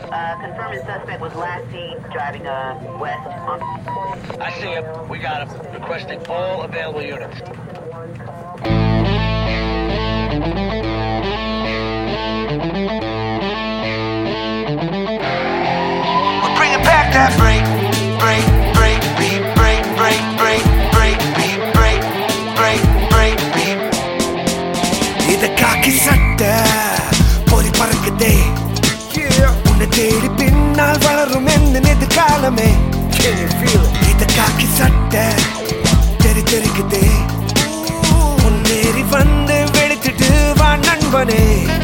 Uh, confirming suspect was last seen driving uh, west on. I see him. We got him. Requesting all available units. We're bringing back that break, break, break, beat, break, break, break, break, beat, break, break, break, beat. இது காக்கி சட்டை பொறி பறக்குதே உன்னை தேடி பின்னால் வளரும் எந்த எதிர்காலமே இது காக்கி சட்டை தெரி தெரிக்குதே முன்னேறி வந்து வெடிச்சிட்டு வா நண்பனே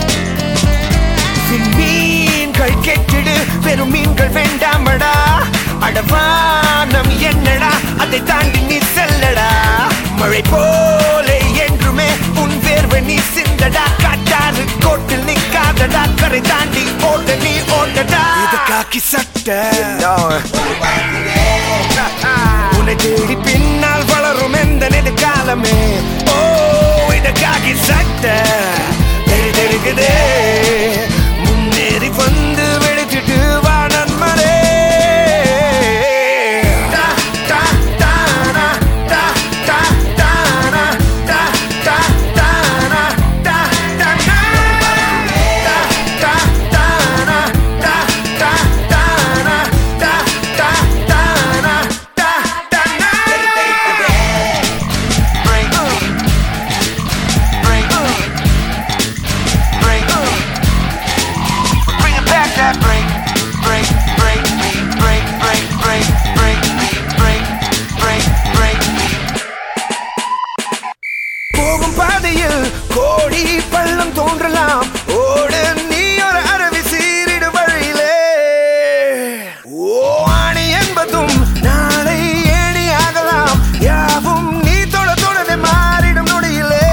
மீன்கள் கெட்டிடு வெறும் மீன்கள் வேண்டாமடா அடவானம் என்னடா அதை தாண்டி நீ செல்லடா மழை போலே என்றுமே உன் வேர்வை நீ சிந்தடா காட்டாறு கோட்டில் நிக்காதடா கரை தாண்டி ஓட நீ ஓடடா இது காக்கி சட்டை உன்னை தேடி பின்னால் வளரும் எந்த நெடுக்காலமே ஓ இது காக்கி சட்டை தெரி தெரிக்குதே முன்னேறி வந்து வெடிச்சிட்டு வா நண்பரே டா, டா, டானா, டா, டா, டானா, டா, டா, டானா, டா, டா, டா. டா, டா, டானா, டா, டா, டானா, டா, டா, டானா, டா, டா, டா. Break, break, break. We're bringing back that break, break, break, beat, break, break, break, break, beat, break, break, break, beat. போகும் பாதையில் கோடி பள்ளம் தோன்றலாம் ஓடு நீ ஒரு அருவி சீரிடு வழியிலே ஓ ஆணி என்பதும் நாளை ஏணி ஆகலாம் யாவும் நீ தொட தொடவே மாறிடும் நொடியிலே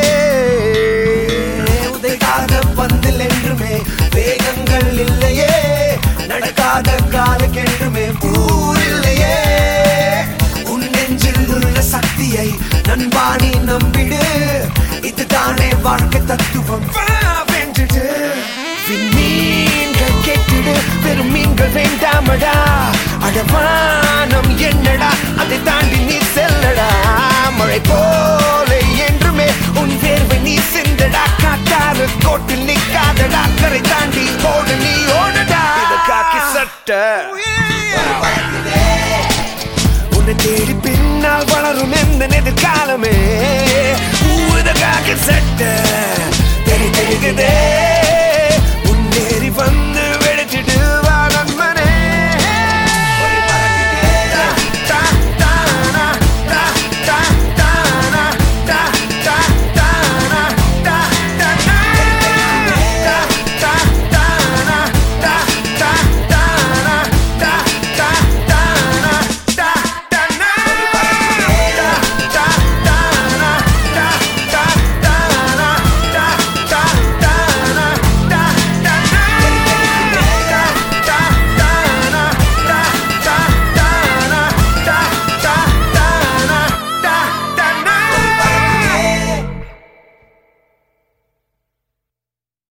உதைக்காத பந்தில் என்றுமே வேகங்கள் இல்லையே நடக்காத காலுக்கென்றுமே ஊர் இல்லையே உன் நெஞ்சில் உள்ள சக்தியை நண்பாணி நம்பிடு இதுதானே வாழ்க்கை தத்துவம் வா வென்றுடு மீன்கள் கெட்டிடு வெறும் மீன்கள் வேண்டாமடா அடவானம் என்னடா அதை தாண்டி நீ செல்லடா மழை போல என்றுமே உன் வேர்வை நீ சிந்தடா காட்டாறு கோட்டில் நிக்காதடா கரை தாண்டி ஓட நீ ஓடடா இது காக்கி சட்டை உன்னை தேடி பின்னால் வளரும் எந்த எதிர்காலமே ஊதகாக சட்டை